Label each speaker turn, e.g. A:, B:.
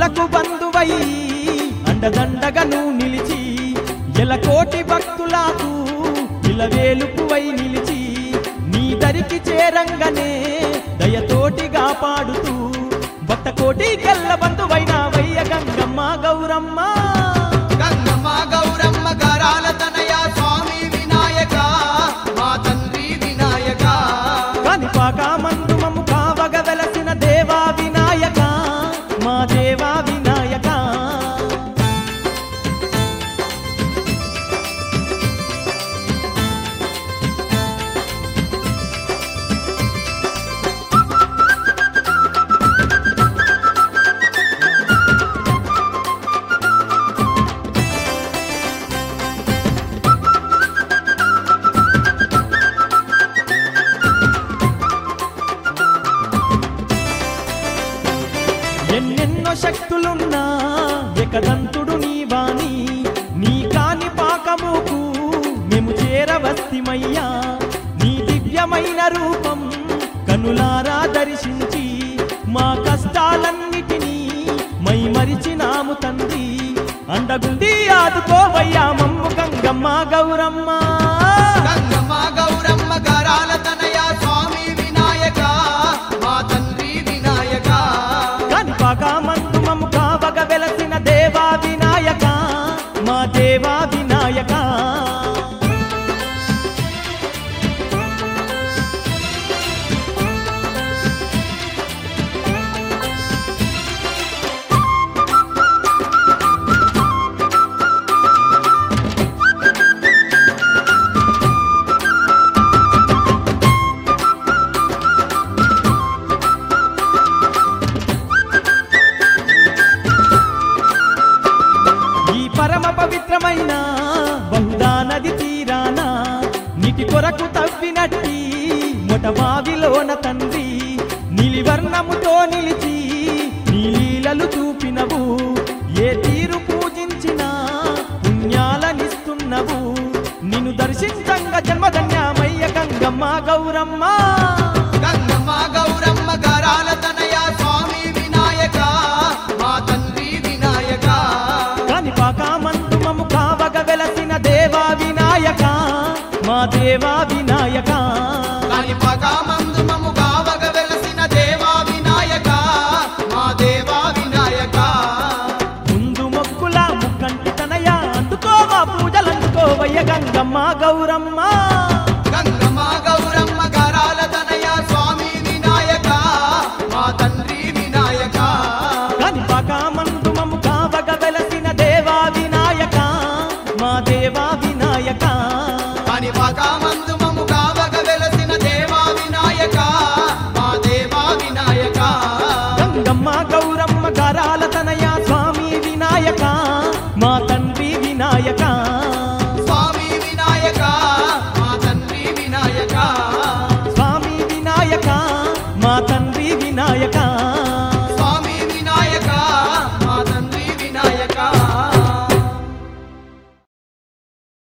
A: భక్తులకు బంధువై అండదండగను నిలిచి ఎలకోటి భక్తులకు ఇలవేలుపువై నిలిచి నీ దరికి చేరంగనే దయతోటిగా పాడుతూ భక్త కోటి గెల్ల బంధువైన వయ్య గంగమ్మ గౌరమ్మ
B: గంగమ్మ గౌరమ్మ గరాల తనయ స్వామి వినాయక మా తండ్రి వినాయక
A: కనిపాక మందు మము కావగ వెలసిన దేవా వినాయక మా దేవా వినాయక ఎన్నెన్నో శక్తులున్నా ఏకదంతుడు నీవాని నీ కాని పాకముకు మేము చేరవస్తిమయ్యా నీ దివ్యమైన రూపం కనులారా దర్శించి మా కష్టాలన్నిటినీ మై మరిచినాము తండ్రి అండగుండి ఆదుకోవయ్యా మమ్ము గంగమ్మ గౌరమ్మ
B: గంగమ్మ గౌరమ్మ గరాల తనయ స్వామి వినాయక మా తండ్రి వినాయక
A: కనిపాక మందు మము కావగ వెలసిన దేవా వినాయక మా దేవా వినాయక ఈ పరమ పవిత్రమైన బహుదా నది తీరాన నీటి కొరకు తవ్వినట్టి మొట బావిలోన తండ్రి నీలివర్ణముతో నిలిచి నీ లీలలు చూపినవు ఏ తీరు పూజించినా పుణ్యాలనిస్తున్నవు నిన్ను దర్శించంగ జన్మధన్యమయ్య గంగమ్మ గౌరమ్మ
B: గంగమ్మ గౌరమ్మ గరాల తనయ స్వామి వినాయక మా తండ్రి వినాయక
A: కానిపాక మందు మము కావగ వెలసిన దేవా వినాయక మా దేవా వినాయక
B: కాలిపాక మందు మము గావగ వెలసిన దేవా వినాయక మా దేవా వినాయక
A: ముందు మొక్కుల ముక్కంటి తనయ అందుకోవా పూజలందుకోవయ్య గంగమ్మ గౌరమ్మ
B: గంగమ్మ గౌరమ్మ గరాల తనయ స్వామి వినాయక మా తండ్రి వినాయక
A: కానిపాక మందు మము కావగ వెలసిన దేవా వినాయక మా దేవా వినాయక
B: కాలిపాక మందు